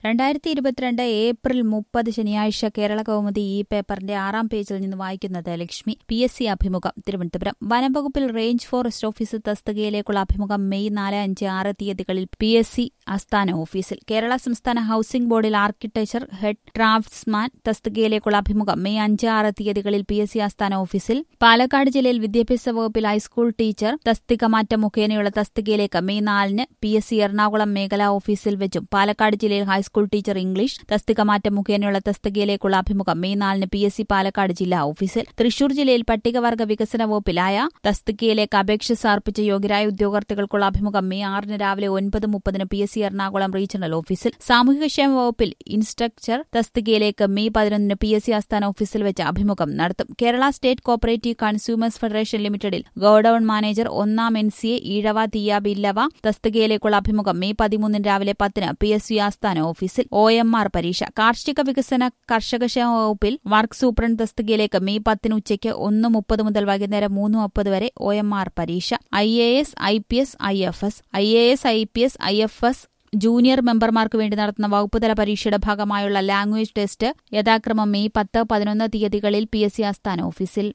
രണ്ടായിരത്തി ഇരുപത്തിരണ്ട് ഏപ്രിൽ മുപ്പത് ശനിയാഴ്ച കേരള കൗമുദി ഈ പേപ്പറിന്റെ ആറാം പേജിൽ നിന്ന് വായിക്കുന്നത് ലക്ഷ്മി പി എസ് സി അഭിമുഖം തിരുവനന്തപുരം വനംവകുപ്പിൽ റേഞ്ച് ഫോറസ്റ്റ് ഓഫീസർ തസ്തികയിലേക്കുള്ള അഭിമുഖം മെയ് നാല് അഞ്ച് ആറ് തീയതികളിൽ പി എസ് സി ആസ്ഥാന ഓഫീസിൽ കേരള സംസ്ഥാന ഹൌസിംഗ് ബോർഡിൽ ആർക്കിടെക്ചർ ഹെഡ് ഡ്രാഫ്റ്റ്സ്മാൻ തസ്തികയിലേക്കുള്ള അഭിമുഖം മെയ് അഞ്ച് ആറ് തീയതികളിൽ പി എസ് സി ആസ്ഥാന ഓഫീസിൽ പാലക്കാട് ജില്ലയിൽ വിദ്യാഭ്യാസ വകുപ്പിൽ ഹൈസ്കൂൾ ടീച്ചർ തസ്തിക മാറ്റം മുഖേനയുള്ള തസ്തികയിലേക്ക് മെയ് നാലിന് പി എസ് സി എറണാകുളം മേഖലാ ഓഫീസിൽ വെച്ചും പാലക്കാട് ജില്ലയിൽ ഹൈസ്കൂൾ ടീച്ചർ ഇംഗ്ലീഷ് തസ്തിക മാറ്റം മുഖേനയുള്ള തസ്തികയിലേക്കുള്ള അഭിമുഖം മെയ് നാലിന് പി എസ് സി പാലക്കാട് ജില്ലാ ഓഫീസിൽ തൃശൂർ ജില്ലയിൽ പട്ടികവർഗ വികസന വകുപ്പിലായ തസ്തികയിലേക്ക് അപേക്ഷ സമർപ്പിച്ച യോഗ്യരായ ഉദ്യോഗാർത്ഥികൾക്കുള്ള അഭിമുഖം മെയ് ആറിന് രാവിലെ ഒൻപത് മുപ്പതിന് P S C Ernakulam regional ഓഫീസിൽ സാമൂഹികക്ഷേമ വകുപ്പിൽ ഇൻസ്ട്രക്ടർ തസ്തികയിലേക്ക് മെയ് പതിനൊന്നിന് പി എസ് സി ആസ്ഥാന ഓഫീസിൽ വെച്ച് അഭിമുഖം നടത്തും Kerala state cooperative consumers federation ലിമിറ്റഡിൽ ഗോഡൌൺ മാനേജർ ഒന്നാം N C A Ezhava Thiyya Billava തസ്തികയിലേക്കുള്ള അഭിമുഖം മെയ് പതിമൂന്നിന് രാവിലെ പത്തിന് പി എസ് സി ആസ്ഥാന ഓഫീസിൽ ഒ എം ആർ പരീക്ഷ കാർഷിക വികസന കർഷകക്ഷേമ വകുപ്പിൽ വർക്ക് സൂപ്രണ്ട് തസ്തികയിലേക്ക് മെയ് പത്തിന് ഉച്ചയ്ക്ക് ഒന്ന് മുപ്പത് മുതൽ വൈകുന്നേരം മൂന്ന് മുപ്പത് വരെ ഒ എം ആർ പരീക്ഷ I A S I P S I F S I A S I P S I F S junior മെമ്പർമാർക്ക് വേണ്ടി നടത്തുന്ന വകുപ്പുതല പരീക്ഷയുടെ ഭാഗമായുള്ള ലാംഗ്വേജ് ടെസ്റ്റ് യഥാക്രമം മെയ് പത്ത് പതിനൊന്ന് തീയതികളിൽ പി എസ് സി ആസ്ഥാന ഓഫീസിൽ